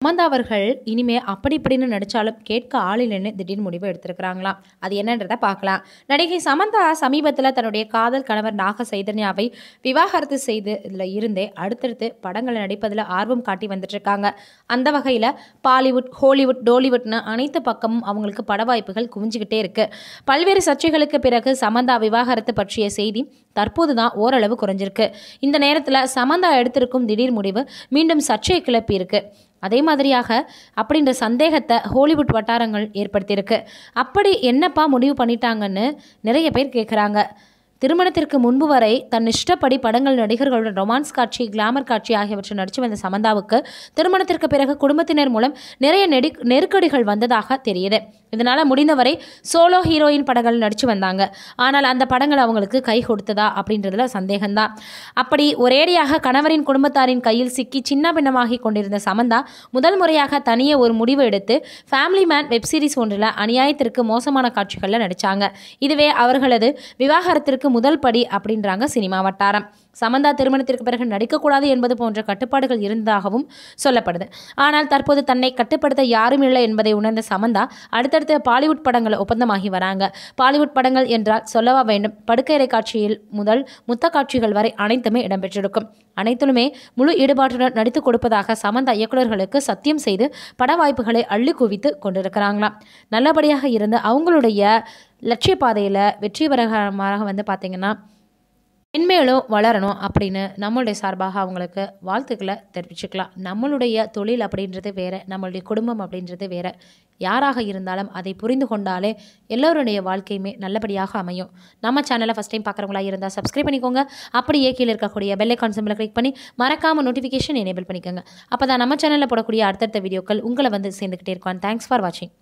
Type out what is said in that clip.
சமந்தா அவர்கள் இனிமே அப்படி இப்படின்னு நடிச்சாலும் கேட்க ஆள் இல்லைன்னு திடீர்னு முடிவு எடுத்திருக்கிறாங்களாம் அது என்னன்றதை பார்க்கலாம் நடிகை சமந்தா சமீபத்தில் தன்னுடைய காதல் கணவர் நாக சைதன்யாவை விவாகரத்து செய்து இதில் இருந்தே அடுத்தடுத்து படங்களை நடிப்பதில் ஆர்வம் காட்டி வந்துட்டு இருக்காங்க அந்த வகையில் பாலிவுட் ஹாலிவுட் டோலிவுட்னு அனைத்து பக்கமும் அவங்களுக்கு பட வாய்ப்புகள் குவிஞ்சுக்கிட்டே இருக்கு பல்வேறு சர்ச்சைகளுக்கு பிறகு சமந்தா விவாகரத்து பற்றிய செய்தி தற்போது தான் ஓரளவு குறைஞ்சிருக்கு இந்த நேரத்தில் சமந்தா எடுத்திருக்கும் திடீர் முடிவு மீண்டும் சர்ச்சையை கிளப்பி இருக்கு அதே மாதிரியாக அப்படின்ற சந்தேகத்தை ஹாலிவுட் வட்டாரங்கள் ஏற்படுத்தியிருக்கு அப்படி என்னப்பா முடிவு பண்ணிட்டாங்கன்னு நிறைய பேர் கேட்குறாங்க திருமணத்திற்கு முன்பு வரை தன் இஷ்டப்படி படங்கள் நடிகர்களுடன் ரொமான்ஸ் காட்சி கிளாமர் காட்சி ஆகியவற்றை நடித்து வந்த சமந்தாவுக்கு திருமணத்திற்கு பிறகு குடும்பத்தினர் மூலம் நிறைய நெடி நெருக்கடிகள் வந்ததாக தெரியுது இதனால் முடிந்தவரை சோலோ ஹீரோயின் படங்கள் நடித்து வந்தாங்க ஆனால் அந்த படங்கள் அவங்களுக்கு கை கொடுத்ததா அப்படின்றதுல சந்தேகம்தான் அப்படி ஒரேடியாக கணவரின் குடும்பத்தாரின் கையில் சிக்கி சின்ன பின்னமாகி கொண்டிருந்த சமந்தா முதல் முறையாக தனியே ஒரு முடிவு எடுத்து ஃபேமிலி மேன் வெப்சீரிஸ் ஒன்றில் அநியாயத்திற்கு மோசமான காட்சிகளில் நடித்தாங்க இதுவே அவர்களது விவாகரத்திற்கு முதல் படி அப்படின்றாங்க சினிமா வட்டாரம் சமந்தா திருமணத்திற்கு பிறகு நடிக்கக்கூடாது என்பது போன்ற கட்டுப்பாடுகள் இருந்ததாகவும் சொல்லப்படுது ஆனால் தற்போது தன்னை கட்டுப்படுத்த யாரும் இல்லை என்பதை உணர்ந்த சமந்தா அடுத்தடுத்த பாலிவுட் படங்கள் ஒப்பந்தமாகி வராங்க பாலிவுட் படங்கள் என்றால் சொல்லவா வேண்டும் படுக்கையறை காட்சியில் முதல் முத்த காட்சிகள் வரை அனைத்துமே இடம்பெற்றிருக்கும் அனைத்திலுமே முழு ஈடுபாட்டுடன் நடித்து கொடுப்பதாக சமந்தா இயக்குநர்களுக்கு சத்தியம் செய்து பட வாய்ப்புகளை அள்ளி குவித்து கொண்டிருக்கிறாங்களாம் நல்லபடியாக இருந்து அவங்களுடைய லட்சிய பாதையில் வெற்றிகரமாக வந்து பார்த்திங்கன்னா மென்மேலும் வளரணும் அப்படின்னு நம்மளுடைய சார்பாக அவங்களுக்கு வாழ்த்துக்களை தெரிவிச்சுக்கலாம் நம்மளுடைய தொழில் அப்படின்றது வேறு நம்மளுடைய குடும்பம் அப்படின்றது வேறு யாராக இருந்தாலும் அதை புரிந்து கொண்டாலே எல்லோருடைய வாழ்க்கையுமே நல்லபடியாக அமையும் நம்ம சேனலை ஃபஸ்ட் டைம் பார்க்குறவங்களா இருந்தால் சப்ஸ்கிரைப் பண்ணிக்கோங்க அப்படியே கீழே இருக்கக்கூடிய பெல் ஐக்கான் சிம்பிளை கிளிக் பண்ணி மறக்காமல் நோட்டிஃபிகேஷன் எனேபிள் பண்ணிக்கோங்க அப்போ தான் நம்ம சேனலில் போடக்கூடிய அடுத்தடுத்த வீடியோக்கள் உங்களை வந்து சேர்ந்துக்கிட்டே இருக்கும் தேங்க்ஸ் ஃபார் வாட்சிங்